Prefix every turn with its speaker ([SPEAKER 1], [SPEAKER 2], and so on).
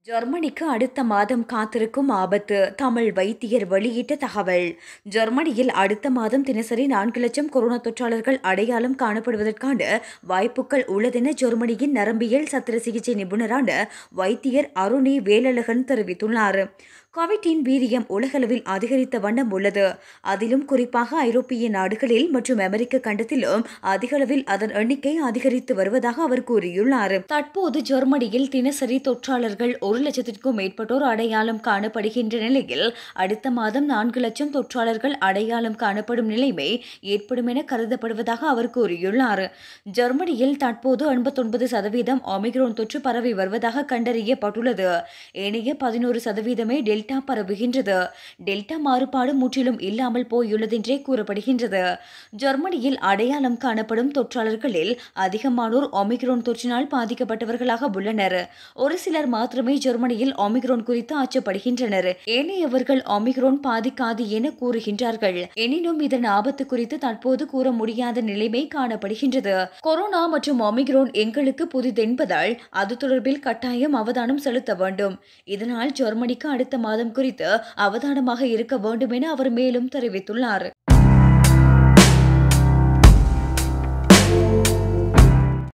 [SPEAKER 1] ஜெர்மனிக்கு அடுத்த மாதம் காத்திருக்கும் ஆபத்து தமிழ் வைத்தியர் வெளியிட்ட தகவல் ஜெர்மனியில் அடுத்த மாதம் தினசரி நான்கு லட்சம் கொரோனா தொற்றாளர்கள் அடையாளம் காணப்படுவதற்கான வாய்ப்புகள் உள்ளதென ஜெர்மனியின் நரம்பியல் சத்திர சிகிச்சை நிபுணரான வைத்தியர் அருணி வேலழகன் தெரிவித்துள்ளார் கோவிட்டின் வீரியம் உலகளவில் அதிகரித்த வண்ணம் உள்ளது அதிலும் குறிப்பாக ஐரோப்பிய நாடுகளில் மற்றும் அமெரிக்க கண்டத்திலும் அதிகளவில் அதன் எண்ணிக்கை அதிகரித்து வருவதாக அவர் கூறியுள்ளார் தற்போது ஜெர்மனியில் தினசரி தொற்றாளர்கள் ஒரு லட்சத்திற்கும் மேற்பட்டோர் அடையாளம் காணப்படுகின்ற நிலையில் அடுத்த மாதம் நான்கு லட்சம் தொற்றாளர்கள் அடையாளம் காணப்படும் நிலைமை ஏற்படும் என கருதப்படுவதாக அவர் கூறியுள்ளார் ஜெர்மனியில் தற்போது எண்பத்தொன்பது சதவீதம் ஒமிக்ரோன் தொற்று பரவி வருவதாக கண்டறியப்பட்டுள்ளது ஏனைய பதினோரு சதவீதமே டெல்டா பரவுகின்றது டெல்டா மாறுபாடு முற்றிலும் இல்லாமல் போயுள்ளதென்றே கூறப்படுகின்றது ஜெர்மனியில் அடையாளம் காணப்படும் தொற்றாளர்களில் அதிகமானோர் ஒமிக்ரோன் தொற்றினால் பாதிக்கப்பட்டவர்களாக உள்ளனர் ஒரு சிலர் மாத்திரமே ஜெர்மனியில் ஒமிக்ரோன் குறித்து அச்சப்படுகின்றனர் ஏனையவர்கள் ஒமிக்ரோன் பாதிக்காது என கூறுகின்றார்கள் எனினும் இதன் ஆபத்து குறித்து தற்போது கூற முடியாத நிலைமை காணப்படுகின்றது கொரோனா மற்றும் ஒமிக்ரோன் எங்களுக்கு புதிதென்பதால் அது தொடர்பில் கட்டாயம் அவதானம் செலுத்த வேண்டும் இதனால் ஜெர்மனிக்கு அடுத்த மாதம் குறித்து அவதானமாக இருக்க வேண்டும் என அவர் மேலும் தெரிவித்துள்ளார்